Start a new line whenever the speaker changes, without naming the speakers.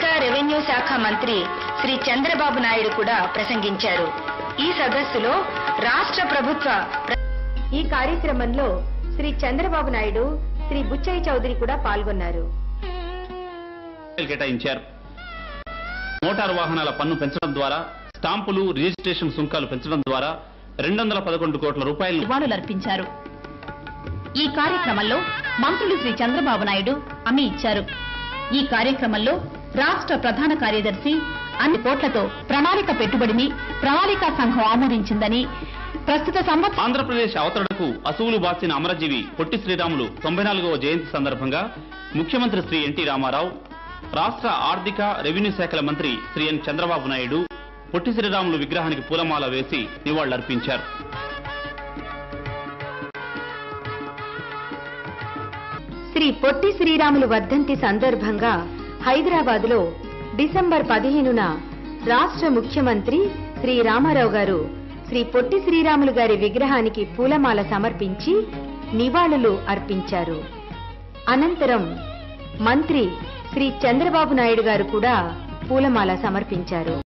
ఆర్థిక రెవెన్యూ శాఖ మంత్రి శ్రీ చంద్రబాబు నాయుడు కూడా ప్రసంగించారు ఈ సదస్సులో రాష్ట్ర ప్రభుత్వ ప్ర- ఈ కార్యక్రమంలో శ్రీ చంద్రబాబు నాయుడు శ్రీ బుచ్చయ్య చౌదరి కూడా పాల్గొన్నారు
కేటాయించారు మోటారు వాహనాల పన్ను పెంచడం ద్వారా స్టాంపులు రిజిస్ట్రేషన్ సుంకాలు పెంచడం ద్వారా రెండు వందల పదకొండు కోట్ల రూపాయలను
నివాళులర్పించారు ఈ కార్యక్రమంలో మంత్రులు శ్రీ చంద్రబాబు నాయుడు హామీ ఇచ్చారు ఈ కార్యక్రమంలో రాష్ట్ర ప్రధాన కార్యదర్శి అన్ని కోట్లతో ప్రణాళిక పెట్టుబడిని ప్రణాళికా సంఘం ఆమోదించిందని ప్రస్తుత సంవత్సరం
ఆంధ్రప్రదేశ్ అవతరణకు అసువులు బాసిన అమరజీవి పొట్టి శ్రీరాములు తొంభై నాలుగవ జయంతి సందర్భంగా ముఖ్యమంత్రి శ్రీ ఎన్టీ రామారావు రాష్ట్ర ఆర్థిక రెవెన్యూ శాఖల మంత్రి శ్రీ ఎన్ చంద్రబాబు నాయుడు పొట్టి శ్రీరాములు విగ్రహానికి పూలమాల వేసి నివాళులర్పించారు
శ్రీ పొట్టి శ్రీరాములు వర్ధంతి సందర్భంగా హైదరాబాదులో డిసెంబర్ పదిహేనున రాష్ట్ర ముఖ్యమంత్రి శ్రీ రామారావు గారు శ్రీ పొట్టి శ్రీరాములు గారి విగ్రహానికి పూలమాల సమర్పించి నివాళులు అర్పించారు అనంతరం మంత్రి శ్రీ చంద్రబాబు నాయుడు గారు కూడా పూలమాల సమర్పించారు